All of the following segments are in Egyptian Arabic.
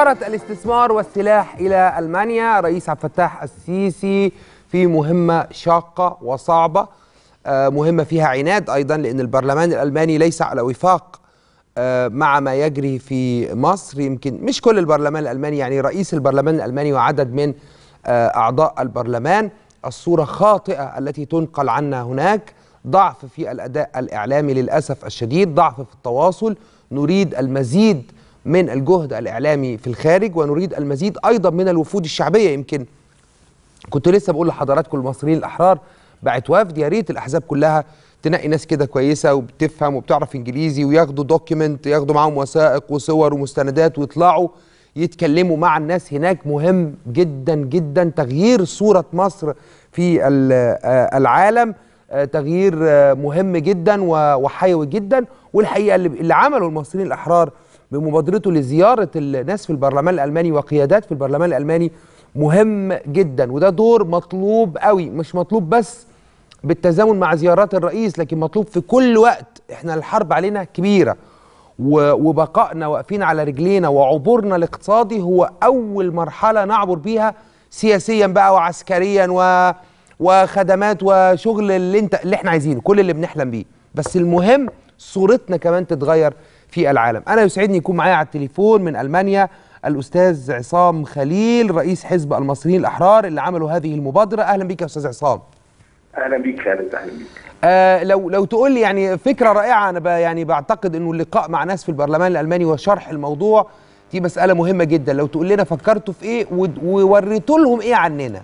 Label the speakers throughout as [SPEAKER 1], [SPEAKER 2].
[SPEAKER 1] زيارة الاستثمار والسلاح إلى ألمانيا رئيس عبد الفتاح السيسي في مهمة شاقة وصعبة آه، مهمة فيها عناد أيضا لأن البرلمان الألماني ليس على وفاق آه، مع ما يجري في مصر يمكن مش كل البرلمان الألماني يعني رئيس البرلمان الألماني وعدد من آه، أعضاء البرلمان الصورة خاطئة التي تنقل عنا هناك ضعف في الأداء الإعلامي للأسف الشديد ضعف في التواصل نريد المزيد من الجهد الإعلامي في الخارج ونريد المزيد أيضا من الوفود الشعبية يمكن كنت لسه بقول لحضراتكم المصريين الأحرار بعت وفد يا ريت الأحزاب كلها تنقي ناس كده كويسة وبتفهم وبتعرف إنجليزي وياخدوا دوكيمنت ياخدوا معاهم وثائق وصور ومستندات ويطلعوا يتكلموا مع الناس هناك مهم جدا جدا تغيير صورة مصر في ال- آه العالم آه، تغيير آه، مهم جدا و- وحيوي جدا والحقيقة اللي اللي عمله المصريين الأحرار بمبادرته لزيارة الناس في البرلمان الألماني وقيادات في البرلمان الألماني مهم جدا وده دور مطلوب قوي مش مطلوب بس بالتزامن مع زيارات الرئيس لكن مطلوب في كل وقت احنا الحرب علينا كبيرة و- وبقائنا واقفين على رجلينا وعبورنا الاقتصادي هو أول مرحلة نعبر بيها سياسيا بقى وعسكريا و وخدمات وشغل اللي انت اللي احنا عايزينه كل اللي بنحلم بيه بس المهم صورتنا كمان تتغير في العالم انا يسعدني يكون معايا على التليفون من المانيا الاستاذ عصام خليل رئيس حزب المصريين الاحرار اللي عملوا هذه المبادره اهلا بيك يا استاذ عصام
[SPEAKER 2] اهلا بيك خالد اهلا بيك
[SPEAKER 1] آه لو لو تقول لي يعني فكره رائعه انا ب يعني بعتقد انه اللقاء مع ناس في البرلمان الالماني وشرح الموضوع دي مساله مهمه جدا لو تقول لنا فكرتوا في ايه ود- ووريتوا لهم ايه عننا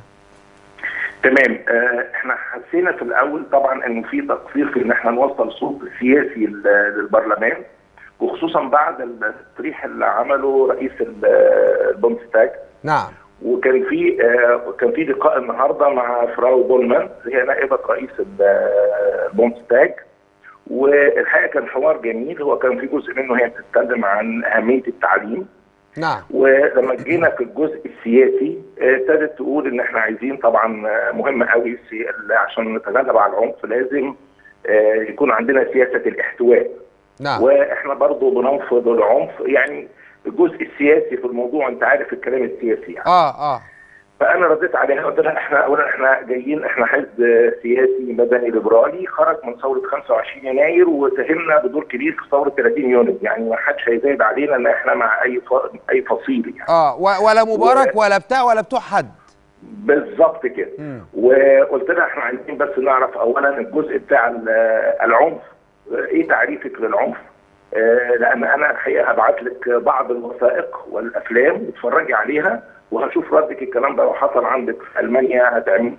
[SPEAKER 2] تمام آه احنا حسينا في الاول طبعا انه في تقصير في ان احنا نوصل صوت سياسي لل- للبرلمان وخصوصا بعد التصريح اللي عمله رئيس ال- البوندستاج
[SPEAKER 1] نعم
[SPEAKER 2] وكان في آه كان في لقاء النهارده مع فراو بولمان هي نائبه رئيس ال- البوندستاج والحقيقه كان حوار جميل هو كان في جزء منه هي بتتكلم عن اهميه التعليم
[SPEAKER 1] نعم
[SPEAKER 2] ولما جينا في الجزء السياسي آه، ابتدت تقول ان احنا عايزين طبعا آه، مهم قوي السي- عشان نتغلب على العنف لازم آه، يكون عندنا سياسه الاحتواء
[SPEAKER 1] نعم
[SPEAKER 2] واحنا برضو بننفض العنف يعني الجزء السياسي في الموضوع انت عارف الكلام السياسي يعني
[SPEAKER 1] اه اه
[SPEAKER 2] فانا رديت عليها قلت لها احنا اولا احنا جايين احنا حزب سياسي مدني ليبرالي خرج من ثوره 25 يناير وساهمنا بدور كبير في ثوره 30 يونيو يعني ما حدش هيزايد علينا ان احنا مع اي ف- اي فصيل يعني
[SPEAKER 1] اه و- ولا مبارك ولا بتاع ولا بتوع حد
[SPEAKER 2] بالظبط كده
[SPEAKER 1] مم.
[SPEAKER 2] وقلت لها احنا عايزين بس نعرف اولا الجزء بتاع ال- العنف ايه تعريفك للعنف آه، لان انا الحقيقه هبعت لك بعض الوثائق والافلام اتفرجي عليها وهشوف ردك الكلام ده لو حصل عندك في المانيا هتعمل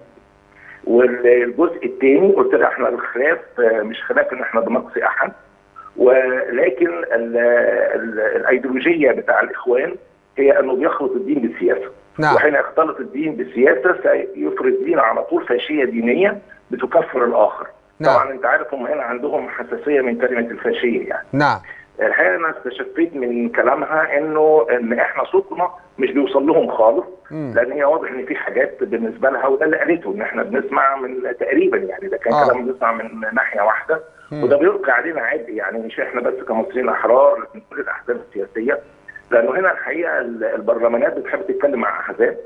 [SPEAKER 2] والجزء الثاني قلت لها احنا الخلاف آه، مش خلاف ان احنا بنقصي احد ولكن ال- ال- الايديولوجيه بتاع الاخوان هي انه بيخلط الدين بالسياسه
[SPEAKER 1] نعم.
[SPEAKER 2] وحين يختلط الدين بالسياسه سيفرض دين على طول فاشيه دينيه بتكفر الاخر
[SPEAKER 1] نعم.
[SPEAKER 2] طبعا انت عارف هم هنا عندهم حساسيه من كلمه الفاشيه يعني
[SPEAKER 1] نعم
[SPEAKER 2] الحقيقه انا استشفيت من كلامها انه ان احنا صوتنا مش بيوصل لهم خالص
[SPEAKER 1] مم.
[SPEAKER 2] لان هي واضح ان في حاجات بالنسبه لها وده اللي قالته ان احنا بنسمع من تقريبا يعني ده كان
[SPEAKER 1] آه.
[SPEAKER 2] كلام بنسمع من ناحيه واحده
[SPEAKER 1] مم.
[SPEAKER 2] وده بيلقي علينا عبء يعني مش احنا بس كمصريين احرار لكن كل الاحزاب السياسيه لانه هنا الحقيقه ال- البرلمانات بتحب تتكلم مع احزاب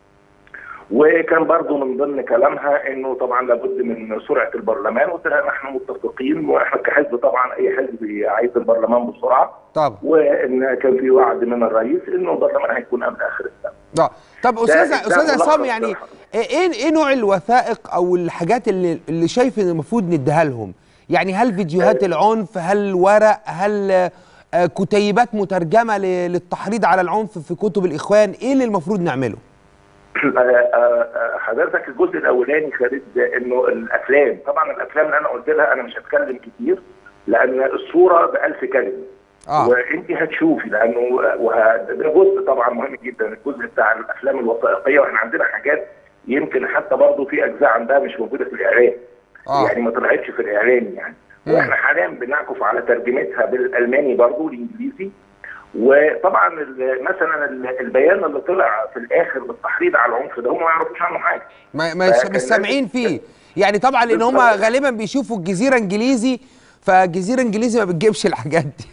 [SPEAKER 2] وكان برضو من ضمن كلامها انه طبعا لابد من سرعه البرلمان قلت لها نحن متفقين واحنا كحزب طبعا اي حزب عايز البرلمان بسرعه
[SPEAKER 1] طبعا
[SPEAKER 2] وان كان في وعد من الرئيس انه البرلمان هيكون قبل اخر السنه.
[SPEAKER 1] اه طب استاذ
[SPEAKER 2] ده
[SPEAKER 1] استاذ
[SPEAKER 2] ملخص
[SPEAKER 1] عصام يعني
[SPEAKER 2] صراحة.
[SPEAKER 1] ايه ايه نوع الوثائق او الحاجات اللي اللي شايف ان المفروض نديها لهم يعني هل فيديوهات العنف هل ورق هل آه، كتيبات مترجمه ل- للتحريض على العنف في كتب الاخوان ايه اللي المفروض نعمله
[SPEAKER 2] آه، آه، آه، حضرتك الجزء الاولاني خالد انه الافلام طبعا الافلام اللي انا قلت لها انا مش هتكلم كتير لان الصوره بألف كلمه
[SPEAKER 1] اه
[SPEAKER 2] وانت هتشوفي لانه وه- ده جزء طبعا مهم جدا الجزء بتاع الافلام الوثائقيه واحنا عندنا حاجات يمكن حتى برضه في اجزاء عندها مش موجوده في الاعلام
[SPEAKER 1] اه
[SPEAKER 2] يعني ما طلعتش في الاعلام يعني
[SPEAKER 1] مم.
[SPEAKER 2] واحنا حاليا بنعكف على ترجمتها بالالماني برضه الانجليزي وطبعا ال- مثلا ال- البيان اللي طلع في الاخر بالتحريض على العنف ده هم ما يعرفوش عنه حاجه
[SPEAKER 1] ما ما
[SPEAKER 2] فكان
[SPEAKER 1] مش سامعين
[SPEAKER 2] لازم-
[SPEAKER 1] فيه يعني طبعا لان هم
[SPEAKER 2] بالظبط.
[SPEAKER 1] غالبا بيشوفوا الجزيره انجليزي فالجزيره انجليزي ما بتجيبش الحاجات دي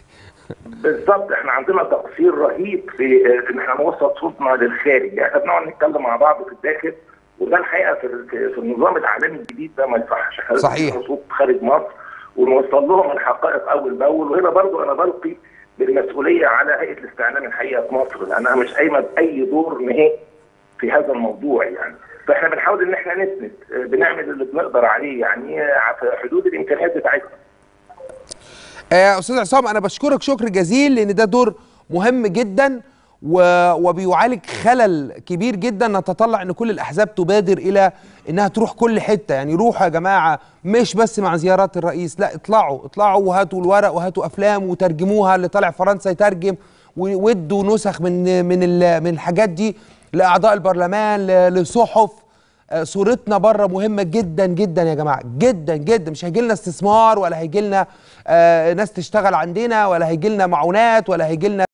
[SPEAKER 2] بالظبط احنا عندنا تقصير رهيب في في ان احنا نوصل صوتنا للخارج يعني احنا بنقعد نتكلم مع بعض في الداخل وده الحقيقه في, في, في النظام العالمي الجديد ده ما يصحش احنا لازم
[SPEAKER 1] صحيح.
[SPEAKER 2] نوصل صوت خارج مصر ونوصل لهم الحقائق اول باول وهنا برضو انا بلقي بالمسؤوليه على هيئه الاستعلام الحقيقه في مصر لانها مش قايمه باي دور نهائي في هذا الموضوع يعني فاحنا بنحاول ان احنا نثبت اه، بنعمل اللي بنقدر عليه يعني اه، في حدود الامكانيات بتاعتنا
[SPEAKER 1] آه، استاذ عصام انا بشكرك شكر جزيل لان ده دور مهم جدا و... وبيعالج خلل كبير جدا نتطلع ان كل الاحزاب تبادر الى انها تروح كل حته يعني روحوا يا جماعه مش بس مع زيارات الرئيس لا اطلعوا اطلعوا وهاتوا الورق وهاتوا افلام وترجموها اللي طالع فرنسا يترجم و- وادوا نسخ من من ال... من الحاجات دي لاعضاء البرلمان ل... لصحف آه، صورتنا بره مهمه جدا جدا يا جماعه جدا جدا مش هيجي لنا استثمار ولا هيجي لنا آه، ناس تشتغل عندنا ولا هيجي لنا معونات ولا هيجي لنا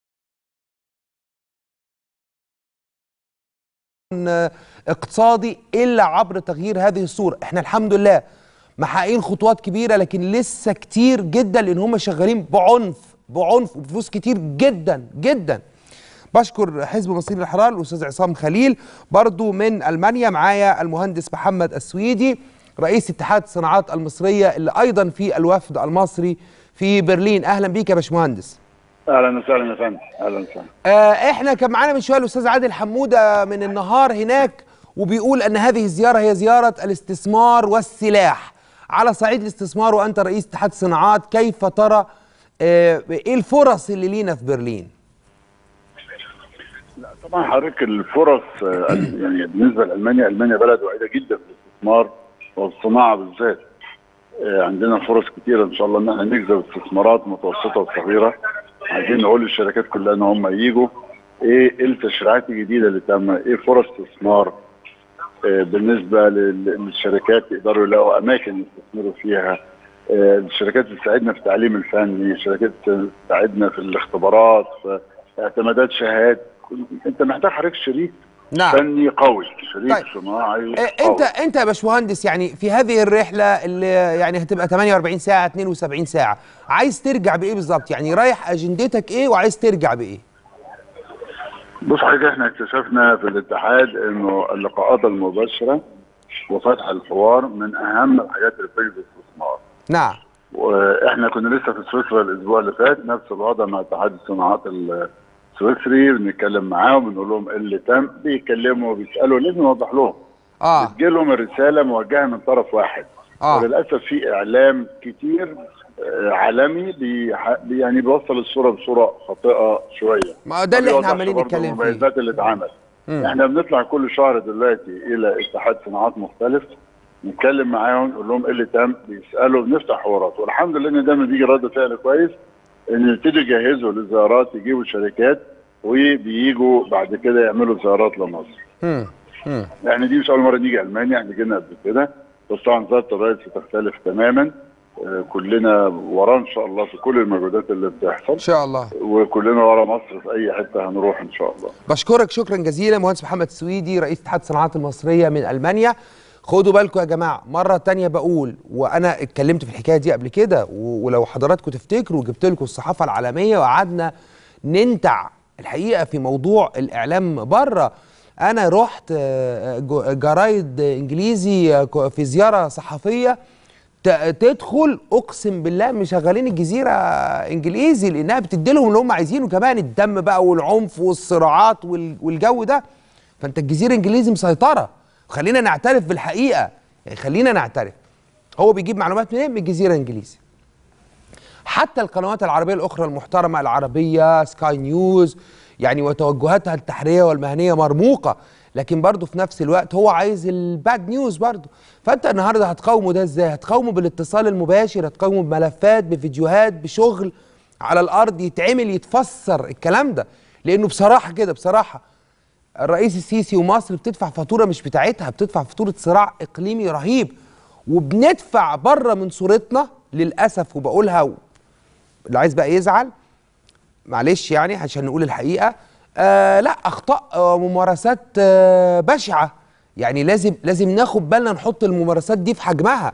[SPEAKER 1] اقتصادي الا عبر تغيير هذه الصوره احنا الحمد لله محققين خطوات كبيره لكن لسه كتير جدا لان هم شغالين بعنف بعنف وبفلوس كتير جدا جدا بشكر حزب مصير الحرار الاستاذ عصام خليل برضو من المانيا معايا المهندس محمد السويدي رئيس اتحاد الصناعات المصريه اللي ايضا في الوفد المصري في برلين اهلا بيك يا باشمهندس
[SPEAKER 3] اهلا وسهلا يا فندم اهلا وسهلا
[SPEAKER 1] آه، احنا كان معانا من شويه الاستاذ عادل حموده من النهار هناك وبيقول ان هذه الزياره هي زياره الاستثمار والسلاح على صعيد الاستثمار وانت رئيس اتحاد الصناعات كيف ترى آه، ايه الفرص اللي لينا في برلين
[SPEAKER 3] طبعا حضرتك الفرص آه، يعني بالنسبه لالمانيا المانيا بلد وعيده جدا في الاستثمار والصناعه بالذات آه، عندنا فرص كتيره ان شاء الله ان احنا نجذب استثمارات متوسطه وصغيره عايزين نقول للشركات كلها ان هم يجوا ايه إيه التشريعات الجديده اللي تم ايه فرص استثمار آه، بالنسبه لل- للشركات يقدروا يلاقوا اماكن يستثمروا فيها آه، الشركات تساعدنا في التعليم الفني الشركات تساعدنا في الاختبارات في اعتمادات شهادات انت محتاج حضرتك شريك
[SPEAKER 1] نعم
[SPEAKER 3] فني قوي شريك
[SPEAKER 1] طيب.
[SPEAKER 3] صناعي
[SPEAKER 1] آه،
[SPEAKER 3] قوي.
[SPEAKER 1] انت انت يا باشمهندس يعني في هذه الرحله اللي يعني هتبقى 48 ساعه 72 ساعه عايز ترجع بايه بالظبط يعني رايح اجندتك ايه وعايز ترجع بايه
[SPEAKER 3] بص حضرتك احنا اكتشفنا في الاتحاد انه اللقاءات المباشره وفتح الحوار من اهم الحاجات اللي بتجذب الاستثمار
[SPEAKER 1] نعم
[SPEAKER 3] واحنا كنا لسه في سويسرا الاسبوع اللي فات نفس الوضع مع اتحاد الصناعات السويسري بنتكلم معاهم بنقول لهم ايه اللي تم بيتكلموا وبيسالوا لازم نوضح لهم
[SPEAKER 1] اه
[SPEAKER 3] بتجيلهم الرساله موجهه من طرف واحد
[SPEAKER 1] اه
[SPEAKER 3] وللاسف في اعلام كتير آه، عالمي بيح- يعني بيوصل الصوره بصوره خاطئه شويه
[SPEAKER 1] ما ده اللي احنا
[SPEAKER 3] بيوضحش
[SPEAKER 1] عمالين
[SPEAKER 3] برضه
[SPEAKER 1] نتكلم فيه
[SPEAKER 3] المميزات اللي اتعملت
[SPEAKER 1] مم.
[SPEAKER 3] احنا بنطلع كل شهر دلوقتي الى اتحاد صناعات مختلف نتكلم معاهم نقول لهم ايه اللي تم بيسالوا بنفتح حوارات والحمد لله ان دايما بيجي رد فعل كويس ان يبتدوا يجهزوا للزيارات يجيبوا شركات وبييجوا بعد كده يعملوا زيارات لمصر
[SPEAKER 1] مم. مم.
[SPEAKER 3] يعني دي مش اول مره نيجي المانيا احنا جينا قبل كده بس طبعا زياره الرئيس بتختلف تماما آه، كلنا وراه ان شاء الله في كل المجهودات اللي بتحصل
[SPEAKER 1] ان شاء الله
[SPEAKER 3] وكلنا ورا مصر في اي حته هنروح ان شاء الله
[SPEAKER 1] بشكرك شكرا جزيلا مهندس محمد السويدي رئيس اتحاد الصناعات المصريه من المانيا خدوا بالكم يا جماعه مره تانية بقول وانا اتكلمت في الحكايه دي قبل كده و- ولو حضراتكم تفتكروا جبت لكم الصحافه العالميه وقعدنا ننتع الحقيقه في موضوع الاعلام بره انا رحت آه، جو- جرايد انجليزي آه، ك- في زياره صحفيه ت- تدخل اقسم بالله مشغلين الجزيره انجليزي لانها بتدي لهم اللي هم عايزينه كمان الدم بقى والعنف والصراعات وال- والجو ده فانت الجزيره انجليزي مسيطره خلينا نعترف بالحقيقه يعني خلينا نعترف هو بيجيب معلومات منين من الجزيره انجليزي حتى القنوات العربيه الاخرى المحترمه العربيه سكاي نيوز يعني وتوجهاتها التحريريه والمهنيه مرموقه لكن برضه في نفس الوقت هو عايز الباد نيوز برضه فانت النهارده هتقاومه ده ازاي هتقاومه بالاتصال المباشر هتقاومه بملفات بفيديوهات بشغل على الارض يتعمل يتفسر الكلام ده لانه بصراحه كده بصراحه الرئيس السيسي ومصر بتدفع فاتوره مش بتاعتها بتدفع فاتوره صراع اقليمي رهيب وبندفع بره من صورتنا للاسف وبقولها و... اللي عايز بقى يزعل معلش يعني عشان نقول الحقيقه آه لا اخطاء آه ممارسات آه بشعه يعني لازم لازم ناخد بالنا نحط الممارسات دي في حجمها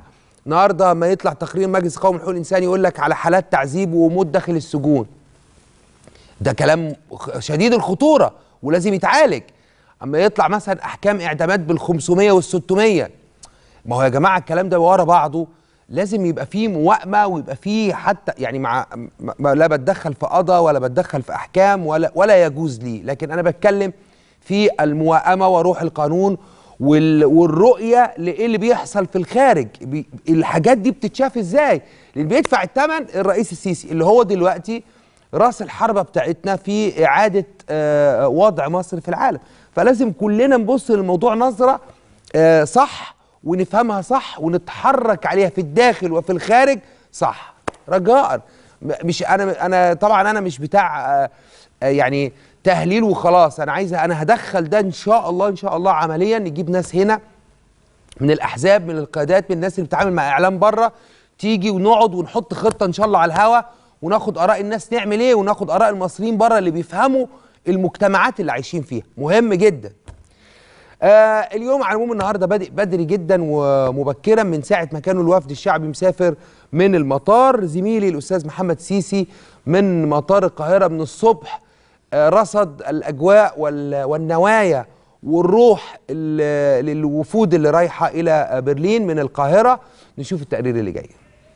[SPEAKER 1] النهارده ما يطلع تقرير مجلس قومي لحقوق الانسان يقول لك على حالات تعذيب وموت داخل السجون ده كلام خ- شديد الخطوره ولازم يتعالج اما يطلع مثلا احكام اعدامات بال 500 وال 600 ما هو يا جماعه الكلام ده ورا بعضه لازم يبقى فيه موائمه ويبقى فيه حتى يعني مع م- م- لا بتدخل في قضاء ولا بتدخل في احكام ولا ولا يجوز لي لكن انا بتكلم في الموائمه وروح القانون وال والرؤيه لايه اللي بيحصل في الخارج بي الحاجات دي بتتشاف ازاي اللي بيدفع الثمن الرئيس السيسي اللي هو دلوقتي راس الحربه بتاعتنا في اعاده آه، وضع مصر في العالم فلازم كلنا نبص للموضوع نظره آه، صح ونفهمها صح ونتحرك عليها في الداخل وفي الخارج صح رجاء م- مش انا انا طبعا انا مش بتاع آه، آه، يعني تهليل وخلاص انا عايز انا هدخل ده ان شاء الله ان شاء الله عمليا نجيب ناس هنا من الاحزاب من القيادات من الناس اللي بتتعامل مع اعلام بره تيجي ونقعد ونحط خطه ان شاء الله على الهوا وناخد اراء الناس نعمل ايه وناخد اراء المصريين بره اللي بيفهموا المجتمعات اللي عايشين فيها مهم جدا آه اليوم على العموم النهارده بادئ بدري جدا ومبكرا من ساعه ما كانوا الوفد الشعبي مسافر من المطار زميلي الاستاذ محمد سيسي من مطار القاهره من الصبح آه رصد الاجواء وال- والنوايا والروح ال- للوفود اللي رايحه الى برلين من القاهره نشوف التقرير اللي جاي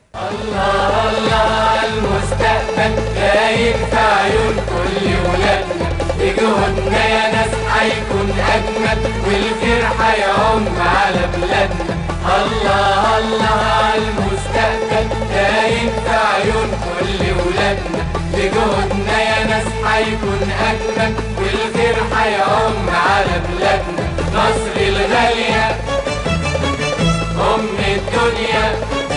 [SPEAKER 4] المستقبل باين في عيون كل ولادنا بجهودنا يا ناس هيكون اجمل والخير هيعم على بلادنا الله الله على المستقبل باين في عيون كل ولادنا بجهودنا يا ناس هيكون اجمل والخير هيعم على بلادنا مصر الغاليه ام الدنيا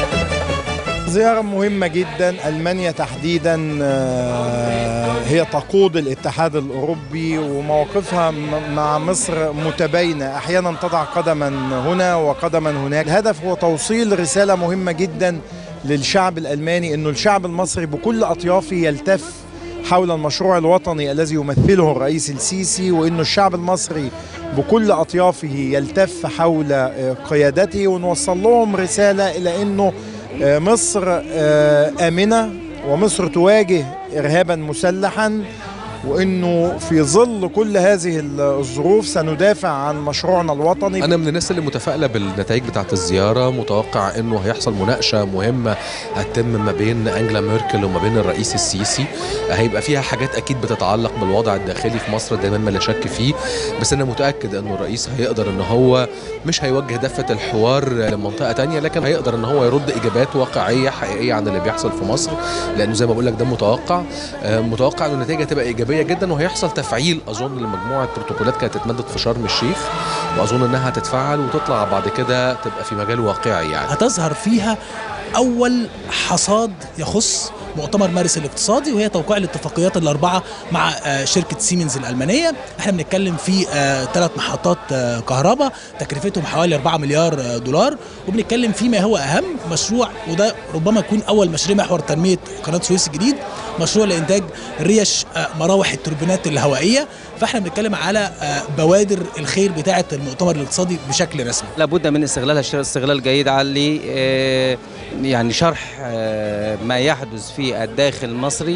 [SPEAKER 5] زيارة مهمة جدا ألمانيا تحديدا آه، هي تقود الاتحاد الأوروبي ومواقفها م- مع مصر متباينة أحيانا تضع قدما هنا وقدما هناك الهدف هو توصيل رسالة مهمة جدا للشعب الألماني أنه الشعب المصري بكل أطيافه يلتف حول المشروع الوطني الذي يمثله الرئيس السيسي وأنه الشعب المصري بكل أطيافه يلتف حول آه، قيادته ونوصل لهم رسالة إلى أنه آه، مصر آه، آمنة ومصر تواجه إرهابا مسلحا وأنه في ظل كل هذه الظروف سندافع عن مشروعنا الوطني
[SPEAKER 6] انا من الناس اللي متفائله بالنتائج بتاعه الزياره متوقع انه هيحصل مناقشه مهمه هتتم ما بين انجلا ميركل وما بين الرئيس السيسي هيبقى فيها حاجات اكيد بتتعلق بالوضع الداخلي في مصر دايما ما لا شك فيه بس انا متاكد انه الرئيس هيقدر ان هو مش هيوجه دفه الحوار لمنطقه تانية لكن هيقدر ان هو يرد اجابات واقعيه حقيقيه عن اللي بيحصل في مصر لانه زي ما بقول لك ده متوقع آه، متوقع ان النتيجه تبقى ايجابيه جدا وهيحصل تفعيل اظن لمجموعه بروتوكولات كانت اتمدت في شرم الشيخ واظن انها هتتفعل وتطلع بعد كده تبقى في مجال واقعي يعني
[SPEAKER 7] هتظهر فيها اول حصاد يخص مؤتمر مارس الاقتصادي وهي توقيع الاتفاقيات الاربعه مع آه، شركه سيمنز الالمانيه احنا بنتكلم في ثلاث محطات آه، كهرباء تكلفتهم حوالي 4 مليار آه، دولار وبنتكلم فيما هو اهم مشروع وده ربما يكون اول مشروع محور تنميه قناه سويس الجديد مشروع لانتاج ريش آه، مراوح التوربينات الهوائيه فاحنا بنتكلم على آه، بوادر الخير بتاعه المؤتمر الاقتصادي بشكل رسمي
[SPEAKER 8] لابد من استغلالها ش- استغلال جيد على آه، يعني شرح آه، ما يحدث في الداخل المصري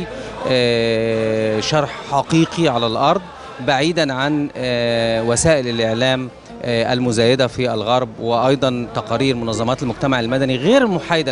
[SPEAKER 8] آه، شرح حقيقي على الارض بعيدا عن آه، وسائل الاعلام آه، المزايده في الغرب وايضا تقارير منظمات المجتمع المدني غير المحايده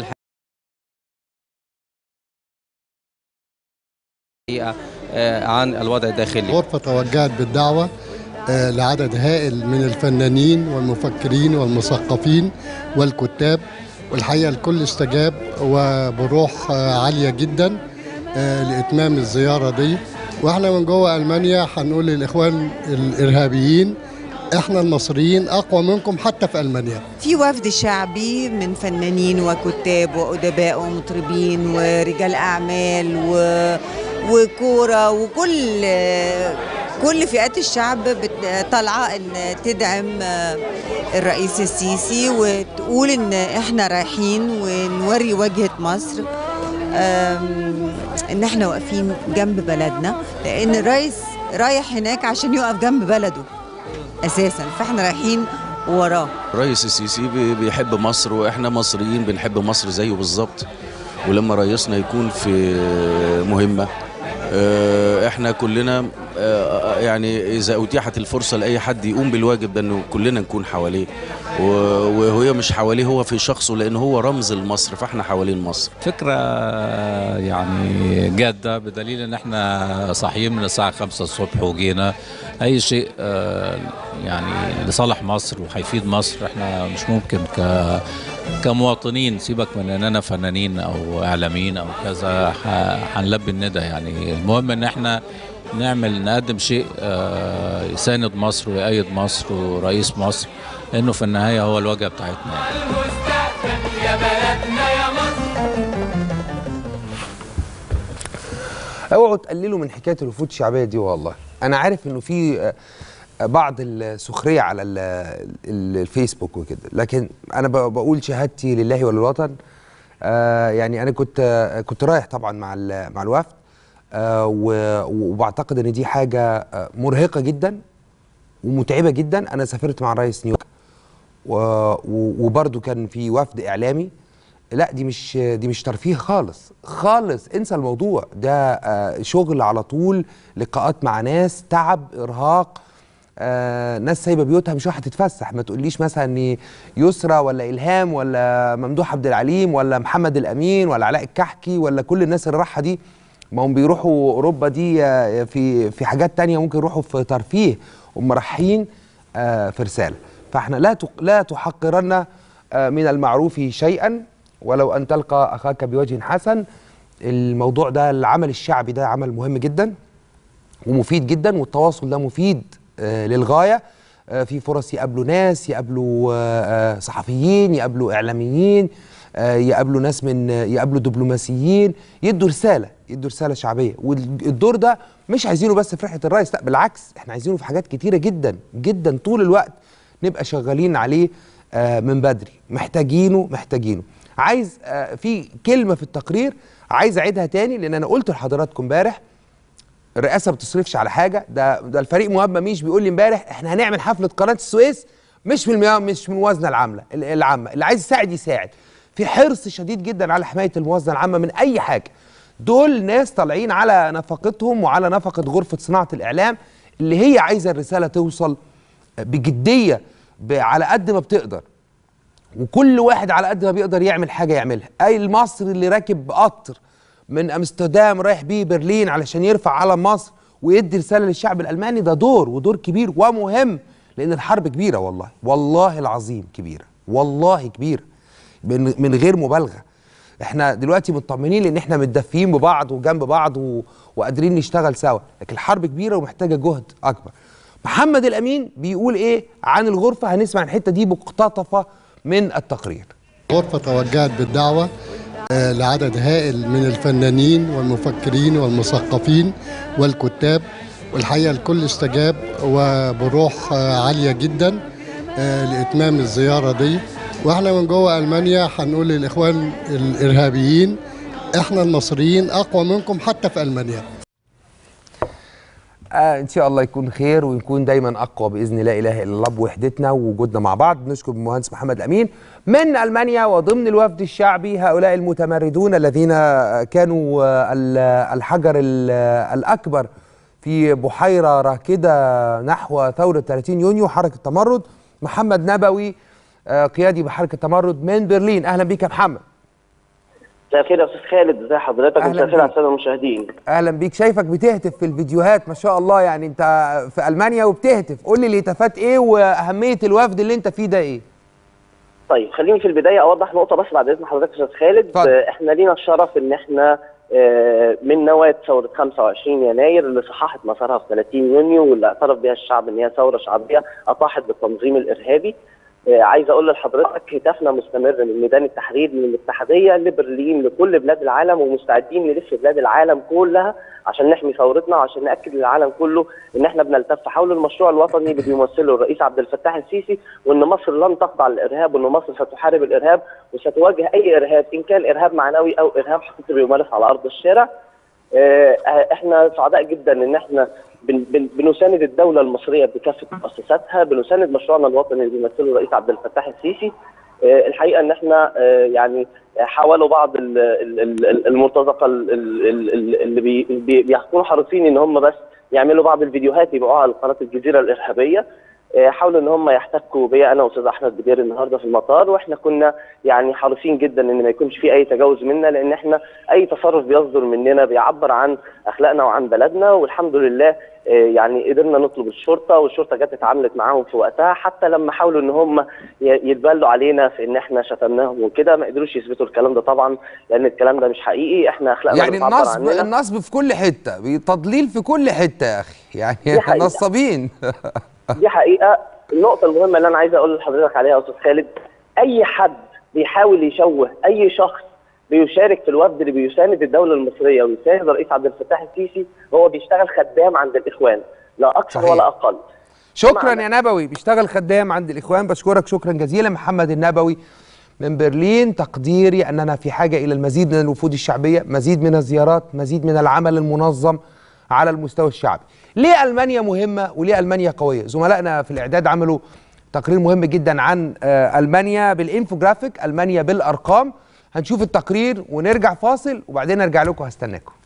[SPEAKER 8] الحقيقه آه، عن الوضع الداخلي
[SPEAKER 9] غرفة توجهت بالدعوة آه، لعدد هائل من الفنانين والمفكرين والمثقفين والكتاب والحقيقة الكل استجاب وبروح آه، عالية جدا آه، لإتمام الزيارة دي واحنا من جوه ألمانيا هنقول للإخوان الإرهابيين احنا المصريين أقوى منكم حتى في ألمانيا
[SPEAKER 10] في وفد شعبي من فنانين وكتاب وأدباء ومطربين ورجال أعمال و... وكورة وكل كل فئات الشعب بت- طالعة إن تدعم الرئيس السيسي وتقول إن إحنا رايحين ونوري وجهة مصر أم، إن إحنا واقفين جنب بلدنا لأن الرئيس رايح هناك عشان يقف جنب بلده اساسا فاحنا رايحين وراه
[SPEAKER 11] الرئيس السيسي بي- بيحب مصر واحنا مصريين بنحب مصر زيه بالظبط ولما رئيسنا يكون في مهمة آه، احنا كلنا آه، يعني اذا اتيحت الفرصة لاي حد يقوم بالواجب ده انه كلنا نكون حواليه و- وهي مش حواليه هو في شخصه لان هو رمز لمصر فاحنا حوالين مصر
[SPEAKER 12] فكرة يعني جادة بدليل ان احنا صاحيين من الساعة خمسة الصبح وجينا اي شيء آه، يعني لصالح مصر وهيفيد مصر احنا مش ممكن ك كمواطنين سيبك من اننا فنانين او اعلاميين او كذا ح- هنلبي الندى يعني المهم ان احنا نعمل نقدم شيء آه، يساند مصر ويأيد مصر ورئيس مصر لانه في النهاية هو الواجهة بتاعتنا يعني.
[SPEAKER 4] المستقبل يا بلدنا يا مصر
[SPEAKER 1] اوعوا تقللوا من حكايه الوفود الشعبيه دي والله انا عارف انه في آه، بعض السخريه على ال- ال- الفيسبوك وكده لكن انا ب- بقول شهادتي لله وللوطن آه، يعني انا كنت آه، كنت رايح طبعا مع ال- مع الوفد آه، و- وبعتقد ان دي حاجه آه، مرهقه جدا ومتعبه جدا انا سافرت مع الرئيس نيويورك و- و- وبرضه كان في وفد اعلامي لا دي مش دي مش ترفيه خالص خالص انسى الموضوع ده آه، شغل على طول لقاءات مع ناس تعب ارهاق آه، ناس سايبه بيوتها مش رايحه تتفسح ما تقوليش مثلا ان يسرى ولا الهام ولا ممدوح عبد العليم ولا محمد الامين ولا علاء الكحكي ولا كل الناس اللي رايحه دي ما هم بيروحوا اوروبا دي آه، في في حاجات تانية ممكن يروحوا في ترفيه هم رايحين آه، في رساله فاحنا لا تق- لا تحقرن آه، من المعروف شيئا ولو ان تلقى اخاك بوجه حسن الموضوع ده العمل الشعبي ده عمل مهم جدا ومفيد جدا والتواصل ده مفيد آه، للغايه آه، في فرص يقابلوا ناس يقابلوا آه، آه، صحفيين يقابلوا اعلاميين آه، يقابلوا ناس من آه، يقابلوا دبلوماسيين يدوا رساله يدوا رساله شعبيه والدور ده مش عايزينه بس في رحله الرئيس لا بالعكس احنا عايزينه في حاجات كتيره جدا جدا طول الوقت نبقى شغالين عليه آه، من بدري محتاجينه محتاجينه عايز آه، في كلمه في التقرير عايز اعيدها تاني لان انا قلت لحضراتكم امبارح الرئاسه ما بتصرفش على حاجه ده ده الفريق مهاب مميش بيقول لي امبارح احنا هنعمل حفله قناه السويس مش من المياه مش من الموازنه العامه العامه اللي عايز يساعد يساعد في حرص شديد جدا على حمايه الموازنه العامه من اي حاجه دول ناس طالعين على نفقتهم وعلى نفقه غرفه صناعه الاعلام اللي هي عايزه الرساله توصل بجديه ب- على قد ما بتقدر وكل واحد على قد ما بيقدر يعمل حاجه يعملها اي المصري اللي راكب قطر من امستردام رايح بيه برلين علشان يرفع علم مصر ويدي رساله للشعب الالماني ده دور ودور كبير ومهم لان الحرب كبيره والله والله العظيم كبيره والله كبيره من من غير مبالغه احنا دلوقتي مطمنين لان احنا متدفيين ببعض وجنب بعض و... وقادرين نشتغل سوا لكن الحرب كبيره ومحتاجه جهد اكبر محمد الامين بيقول ايه عن الغرفه هنسمع الحته دي مقتطفه من التقرير
[SPEAKER 9] الغرفة توجهت بالدعوة آه، لعدد هائل من الفنانين والمفكرين والمثقفين والكتاب والحقيقة الكل استجاب وبروح آه، عالية جدا آه، لإتمام الزيارة دي واحنا من جوه ألمانيا هنقول للإخوان الإرهابيين احنا المصريين أقوى منكم حتى في ألمانيا
[SPEAKER 1] آه ان شاء الله يكون خير ويكون دايما اقوى باذن لا اله الا الله بوحدتنا ووجودنا مع بعض نشكر المهندس محمد الامين من المانيا وضمن الوفد الشعبي هؤلاء المتمردون الذين آه، كانوا آه، ال- الحجر ال- آه، الاكبر في بحيره راكده نحو ثوره 30 يونيو حركه تمرد محمد نبوي آه، قيادي بحركه تمرد من برلين اهلا بك يا محمد
[SPEAKER 13] مساء الخير يا استاذ خالد ازي حضرتك
[SPEAKER 1] أهلا
[SPEAKER 13] ومساء الخير على
[SPEAKER 1] بيك.
[SPEAKER 13] الساده المشاهدين
[SPEAKER 1] اهلا بيك شايفك بتهتف في الفيديوهات ما شاء الله يعني انت في المانيا وبتهتف قول لي الهتافات ايه واهميه الوفد اللي انت فيه ده ايه
[SPEAKER 13] طيب خليني في البدايه اوضح نقطه بس بعد اذن حضرتك يا استاذ خالد
[SPEAKER 1] اتفضل.
[SPEAKER 13] آه، احنا لينا الشرف ان احنا آه، من نواه ثوره 25 يناير اللي صححت مسارها في 30 يونيو واللي اعترف بها الشعب ان هي ثوره شعبيه اطاحت بالتنظيم الارهابي آه، عايز اقول لحضرتك هتافنا مستمر من ميدان التحرير من الاتحاديه لبرلين لكل بلاد العالم ومستعدين نلف بلاد العالم كلها عشان نحمي ثورتنا وعشان ناكد للعالم كله ان احنا بنلتف حول المشروع الوطني اللي بيمثله الرئيس عبد الفتاح السيسي وان مصر لن تخضع للارهاب وان مصر ستحارب الارهاب وستواجه اي ارهاب ان كان ارهاب معنوي او ارهاب حقيقي بيمارس على ارض الشارع آه، احنا سعداء جدا ان احنا بن- بن- بنساند الدوله المصريه بكافه مؤسساتها بنساند مشروعنا الوطني اللي بيمثله الرئيس عبد الفتاح السيسي آه، الحقيقه ان احنا آه، يعني حاولوا بعض ال- ال- ال- المرتزقه ال- ال- ال- اللي بي- بي- بيكونوا حريصين ان هم بس يعملوا بعض الفيديوهات يبيعوها على قناه الجزيره الارهابيه آه، حاولوا ان هم يحتكوا بيا انا واستاذ احمد بدير النهارده في المطار واحنا كنا يعني حريصين جدا ان ما يكونش في اي تجاوز منا لان احنا اي تصرف بيصدر مننا بيعبر عن اخلاقنا وعن بلدنا والحمد لله آه، يعني قدرنا نطلب الشرطه والشرطه جت اتعاملت معاهم في وقتها حتى لما حاولوا ان هم ي- يتبلوا علينا في ان احنا شتمناهم وكده ما قدروش يثبتوا الكلام ده طبعا لان الكلام ده مش حقيقي احنا اخلاقنا
[SPEAKER 1] يعني
[SPEAKER 13] بتعبر
[SPEAKER 1] النصب
[SPEAKER 13] عننا.
[SPEAKER 1] النصب في كل حته تضليل في كل حته يا اخي يعني
[SPEAKER 13] دي حقيقة.
[SPEAKER 1] نصابين
[SPEAKER 13] دي حقيقه النقطه المهمه اللي انا عايز اقول لحضرتك عليها يا استاذ خالد اي حد بيحاول يشوه اي شخص بيشارك في الوفد اللي بيساند الدوله المصريه ويساند الرئيس عبد الفتاح السيسي هو بيشتغل خدام عند الاخوان لا اكثر
[SPEAKER 1] صحيح.
[SPEAKER 13] ولا اقل
[SPEAKER 1] شكرا يا نبوي بيشتغل خدام عند الاخوان بشكرك شكرا جزيلا محمد النبوي من برلين تقديري اننا في حاجه الى المزيد من الوفود الشعبيه مزيد من الزيارات مزيد من العمل المنظم على المستوى الشعبي ليه المانيا مهمه وليه المانيا قويه زملائنا في الاعداد عملوا تقرير مهم جدا عن آه، المانيا بالانفوجرافيك المانيا بالارقام هنشوف التقرير ونرجع فاصل وبعدين ارجع لكم هستناكم